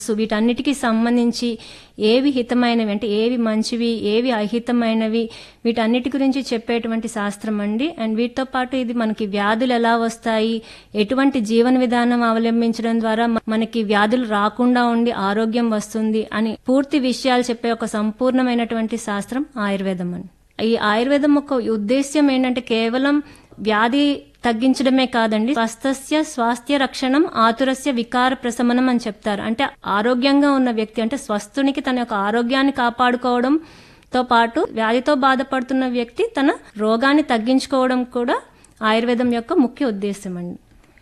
So వీటన్నిటికీ సంబంధించి ఏవి హితమైనవి అంటే ఏవి మంచివి ఏవి అహితమైనవి వీటన్నిటి గురించి చెప్పేటువంటి శాస్త్రం అండి అండ్ వీటితో పాటు ఇది మనకి వ్యాధులు ఎలా వస్తాయి ఎటువంటి జీవన విధానం అవలంబించడం ద్వారా మ- మనకి వ్యాధులు రాకుండా ఉండి ఆరోగ్యం వస్తుంది అని పూర్తి విషయాలు చెప్పే ఒక సంపూర్ణమైనటువంటి శాస్త్రం ఆయుర్వేదం అని ఈ ఆయుర్వేదం యొక్క ఉద్దేశ్యం ఏంటంటే కేవలం వ్యాధి తగ్గించడమే కాదండి స్వస్థస్య స్వాస్థ్య రక్షణం ఆతురస్య వికార ప్రశమనం అని చెప్తారు అంటే ఆరోగ్యంగా ఉన్న వ్యక్తి అంటే స్వస్థునికి తన యొక్క ఆరోగ్యాన్ని కాపాడుకోవడం తో పాటు వ్యాధితో బాధపడుతున్న వ్యక్తి తన రోగాన్ని తగ్గించుకోవడం కూడా ఆయుర్వేదం యొక్క ముఖ్య ఉద్దేశం అండి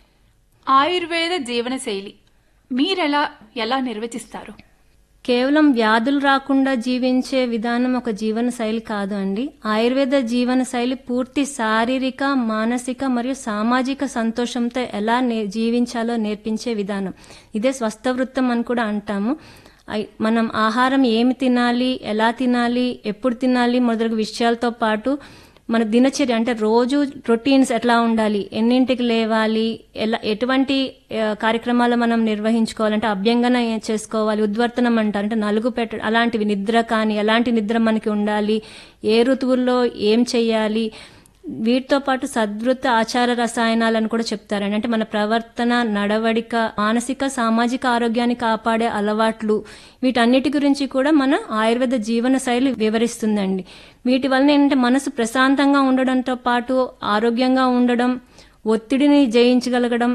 ఆయుర్వేద జీవన శైలి మీరెలా ఎలా నిర్వచిస్తారు కేవలం వ్యాధులు రాకుండా జీవించే విధానం ఒక జీవన శైలి కాదు అండి ఆయుర్వేద జీవన శైలి పూర్తి శారీరక మానసిక మరియు సామాజిక సంతోషంతో ఎలా నే- జీవించాలో నేర్పించే విధానం ఇదే స్వస్థ వృత్తం అని కూడా అంటాము ఐ- మనం ఆహారం ఏమి తినాలి ఎలా తినాలి ఎప్పుడు తినాలి మొదలగు విషయాలతో పాటు మన దినచర్య అంటే రోజు రొటీన్స్ ఎట్లా ఉండాలి ఎన్నింటికి లేవాలి ఎలా ఎటువంటి ఆ, కార్యక్రమాలు మనం నిర్వహించుకోవాలంటే అభ్యంగన ఏ- చేసుకోవాలి ఉద్వర్తనం అంటారు అంటే నలుగు పెట్ట అలాంటివి నిద్ర కానీ ఎలాంటి నిద్ర మనకి ఉండాలి ఏ ఋతువుల్లో ఏం చెయ్యాలి వీటితో పాటు సద్వృత్త ఆచార రసాయనాలను కూడా చెప్తారండి అంటే మన ప్రవర్తన నడవడిక మానసిక సామాజిక ఆరోగ్యాన్ని కాపాడే అలవాట్లు వీటన్నిటి గురించి కూడా మన ఆయుర్వేద జీవన శైలి వివరిస్తుందండి వీటి వలన ఏంటంటే మనసు ప్రశాంతంగా ఉండడంతో పాటు ఆరోగ్యంగా ఉండడం ఒత్తిడిని జయించగలగడం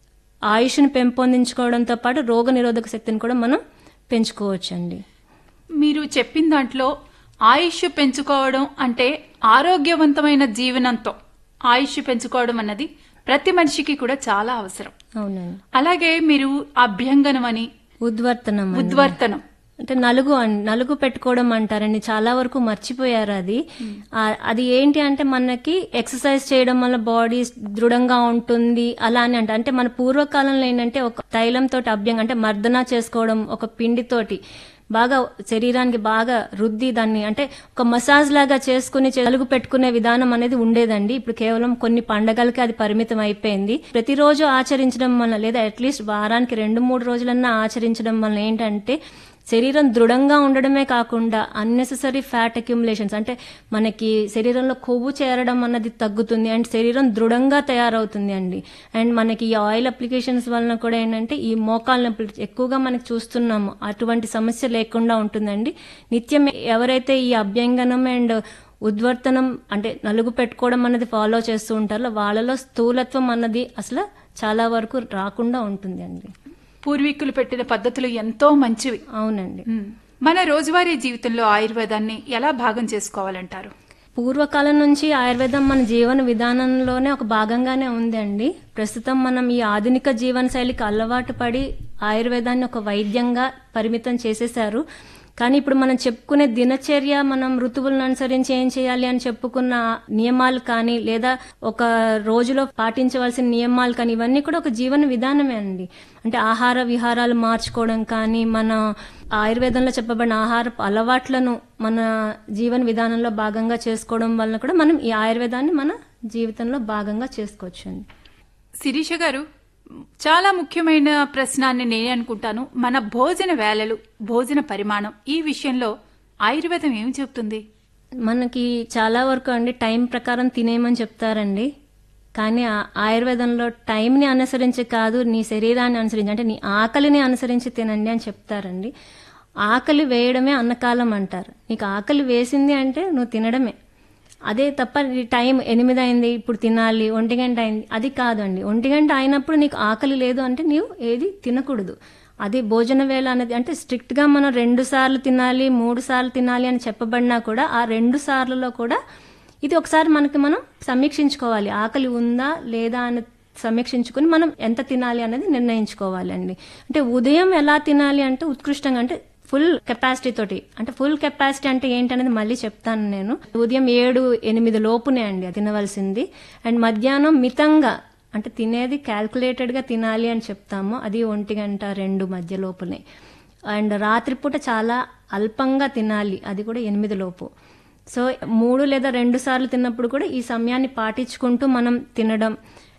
ఆయుష్ను పెంపొందించుకోవడంతో పాటు రోగ నిరోధక శక్తిని కూడా మనం పెంచుకోవచ్చండి మీరు చెప్పిన దాంట్లో ఆయుష్ పెంచుకోవడం అంటే ఆరోగ్యవంతమైన జీవనంతో ఆయుష్ పెంచుకోవడం అన్నది ప్రతి మనిషికి కూడా చాలా అవసరం అవునండి అలాగే మీరు అభ్యంగనం అని ఉద్వర్తనం అండి. ఉద్వర్తనం అంటే నలుగు అన్- నలుగు పెట్టుకోవడం అంటారండి చాలా వరకు మర్చిపోయారు అది ఆ, అది ఏంటి అంటే మనకి ఎక్సర్సైజ్ చేయడం వల్ల బాడీ దృఢంగా ఉంటుంది అలా అని అంట అంటే మన పూర్వకాలంలో ఏంటంటే ఒక తైలంతో అభ్యంగా అంటే మర్దన చేసుకోవడం ఒక పిండితోటి బాగా శరీరానికి బాగా రుద్ది దాన్ని అంటే ఒక మసాజ్ లాగా చేసుకుని చే- నలుగు పెట్టుకునే విధానం అనేది ఉండేదండి ఇప్పుడు కేవలం కొన్ని పండగలకి అది పరిమితం అయిపోయింది ప్రతిరోజు ఆచరించడం వల్ల లేదా అట్లీస్ట్ వారానికి రెండు మూడు రోజులన్నా ఆచరించడం వల్ల ఏంటంటే శరీరం దృఢంగా ఉండడమే కాకుండా అన్నెసెసరీ ఫ్యాట్ అక్యుములేషన్స్ అంటే మనకి శరీరంలో కొవ్వు చేరడం అన్నది తగ్గుతుంది అండ్ శరీరం దృఢంగా తయారవుతుంది అండి అండ్ మనకి ఈ ఆయిల్ అప్లికేషన్స్ వలన కూడా ఏంటంటే ఈ మోకాళ్ళ నొప్పులు ఎక్కువగా మనకి చూస్తున్నాము అటువంటి సమస్య లేకుండా ఉంటుందండి నిత్యం ఎవరైతే ఈ అభ్యంగనం అండ్ ఉద్వర్తనం అంటే నలుగు పెట్టుకోవడం అన్నది ఫాలో చేస్తూ ఉంటారో వాళ్ళలో స్థూలత్వం అన్నది అసలు చాలా వరకు రాకుండా ఉంటుంది అండి పూర్వీకులు పెట్టిన పద్ధతులు ఎంతో మంచివి అవునండి ఉమ్. మన రోజువారీ జీవితంలో ఆయుర్వేదాన్ని ఎలా భాగం చేసుకోవాలంటారు పూర్వకాలం నుంచి ఆయుర్వేదం మన జీవన విధానంలోనే ఒక భాగంగానే ఉందండి ప్రస్తుతం మనం ఈ ఆధునిక జీవన శైలికి అలవాటు పడి ఆయుర్వేదాన్ని ఒక వైద్యంగా పరిమితం చేసేశారు కానీ ఇప్పుడు మనం చెప్పుకునే దినచర్య మనం ఋతువులను అనుసరించి ఏం చేయాలి అని చెప్పుకున్న నియమాలు కానీ లేదా ఒక రోజులో పాటించవలసిన నియమాలు కానీ ఇవన్నీ కూడా ఒక జీవన విధానమే అండి అంటే ఆహార విహారాలు మార్చుకోవడం కానీ మన ఆయుర్వేదంలో చెప్పబడిన ఆహార అలవాట్లను మన జీవన విధానంలో భాగంగా చేసుకోవడం వలన కూడా మనం ఈ ఆయుర్వేదాన్ని మన జీవితంలో భాగంగా చేసుకోవచ్చు అండి శిరీష గారు చాలా ముఖ్యమైన ప్రశ్న అని నేనే అనుకుంటాను మన భోజన వేళలు భోజన పరిమాణం ఈ విషయంలో ఆయుర్వేదం ఏమి చెప్తుంది మనకి చాలా వరకు అండి టైం ప్రకారం తినేయమని చెప్తారండి కానీ ఆ ఆయుర్వేదంలో టైంని అనుసరించి కాదు నీ శరీరాన్ని అనుసరించి అంటే నీ ఆకలిని అనుసరించి తినండి అని చెప్తారండి ఆకలి వేయడమే అన్నకాలం అంటారు నీకు ఆకలి వేసింది అంటే నువ్వు తినడమే అదే తప్ప ఈ టైం ఎనిమిది అయింది ఇప్పుడు తినాలి ఒంటి గంట అయింది అది కాదండి ఒంటి గంట అయినప్పుడు నీకు ఆకలి లేదు అంటే నీవు ఏది తినకూడదు అది భోజన వేళ అనేది అంటే స్ట్రిక్ట్ గా మనం రెండు సార్లు తినాలి మూడు సార్లు తినాలి అని చెప్పబడినా కూడా ఆ రెండు సార్లలో కూడా ఇది ఒకసారి మనకి మనం సమీక్షించుకోవాలి ఆకలి ఉందా లేదా అని సమీక్షించుకుని మనం ఎంత తినాలి అనేది నిర్ణయించుకోవాలి అండి అంటే ఉదయం ఎలా తినాలి అంటే ఉత్కృష్టంగా అంటే ఫుల్ కెపాసిటీ తోటి అంటే ఫుల్ కెపాసిటీ అంటే ఏంటనేది మళ్ళీ చెప్తాను నేను ఉదయం ఏడు ఎనిమిది లోపునే అండి అది తినవలసింది అండ్ మధ్యాహ్నం మితంగా అంటే తినేది క్యాల్కులేటెడ్ గా తినాలి అని చెప్తాము అది ఒంటి గంట రెండు మధ్య లోపునే అండ్ రాత్రిపూట చాలా అల్పంగా తినాలి అది కూడా ఎనిమిది లోపు సో మూడు లేదా రెండు సార్లు తిన్నప్పుడు కూడా ఈ సమయాన్ని పాటించుకుంటూ మనం తినడం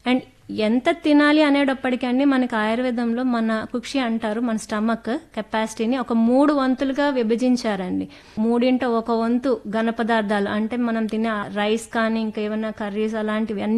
అండ్ ఎంత తినాలి అనేటప్పటికీ అండి మనకి ఆయుర్వేదంలో మన కుక్షి అంటారు మన స్టమక్ కెపాసిటీని ఒక మూడు వంతులుగా విభజించారండి మూడింట ఒక వంతు ఘన పదార్థాలు అంటే మనం తినే రైస్ కానీ ఇంకా ఏమైనా కర్రీస్ అలాంటివి అన్ని